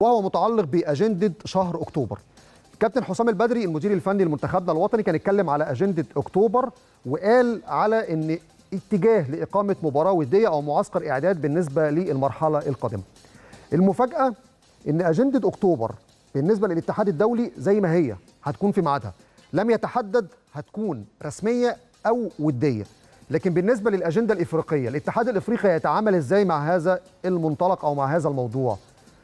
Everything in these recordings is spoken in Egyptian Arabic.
وهو متعلق باجنده شهر اكتوبر كابتن حسام البدري المدير الفني لمنتخبنا الوطني كان اتكلم على اجنده اكتوبر وقال على ان اتجاه لاقامه مباراه وديه او معسكر اعداد بالنسبه للمرحله القادمه. المفاجاه ان اجنده اكتوبر بالنسبه للاتحاد الدولي زي ما هي هتكون في ميعادها لم يتحدد هتكون رسميه او وديه لكن بالنسبه للاجنده الافريقيه الاتحاد الافريقي يتعامل ازاي مع هذا المنطلق او مع هذا الموضوع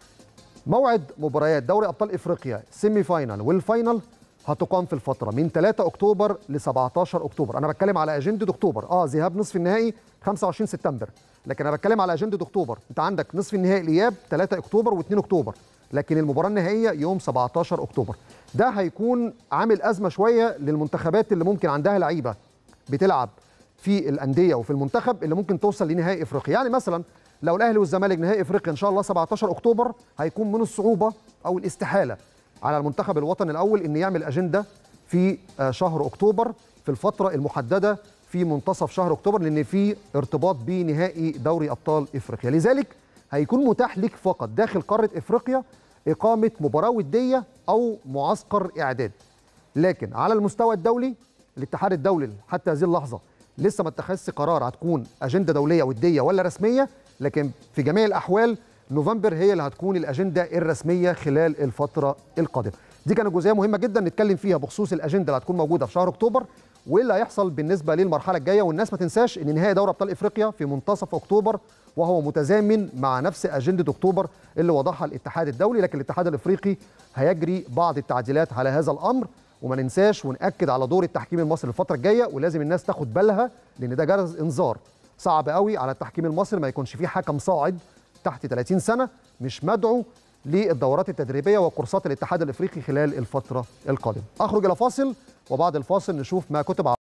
موعد مباريات دوري ابطال افريقيا سيمي فاينال والفاينال هتقام في الفتره من 3 اكتوبر ل 17 اكتوبر انا بتكلم على اجنده اكتوبر اه ذهاب نصف النهائي 25 سبتمبر لكن انا بتكلم على اجنده اكتوبر انت عندك نصف النهائي الاياب 3 اكتوبر و2 اكتوبر لكن المباراه النهائيه يوم 17 اكتوبر ده هيكون عامل ازمه شويه للمنتخبات اللي ممكن عندها لعيبه بتلعب في الانديه وفي المنتخب اللي ممكن توصل لنهائي افريقيا يعني مثلا لو الاهلي والزمالك نهائي افريقيا ان شاء الله 17 اكتوبر هيكون من الصعوبه او الاستحاله على المنتخب الوطني الاول ان يعمل اجنده في شهر اكتوبر في الفتره المحدده في منتصف شهر اكتوبر لان في ارتباط بنهائي دوري ابطال افريقيا لذلك هيكون متاح لك فقط داخل قاره افريقيا اقامه مباراه وديه او معسكر اعداد لكن على المستوى الدولي الاتحاد الدولي حتى هذه اللحظه لسه ما اتخذش قرار هتكون اجنده دوليه وديه ولا رسميه لكن في جميع الاحوال نوفمبر هي اللي هتكون الاجنده الرسميه خلال الفتره القادمه دي كانت جزئيه مهمه جدا نتكلم فيها بخصوص الاجنده اللي هتكون موجوده في شهر اكتوبر وايه اللي هيحصل بالنسبه للمرحله الجايه والناس ما تنساش ان نهائي دوري ابطال افريقيا في منتصف اكتوبر وهو متزامن مع نفس اجنده اكتوبر اللي وضعها الاتحاد الدولي لكن الاتحاد الافريقي هيجري بعض التعديلات على هذا الامر وما ننساش ونأكد على دور التحكيم المصري الفتره الجايه ولازم الناس تاخد بالها لان ده جرس انذار صعب قوي على التحكيم المصري ما يكونش فيه حكم صاعد تحت 30 سنه مش مدعو للدورات التدريبيه وكورسات الاتحاد الافريقي خلال الفتره القادمه. اخرج الى فاصل وبعد الفاصل نشوف ما كتب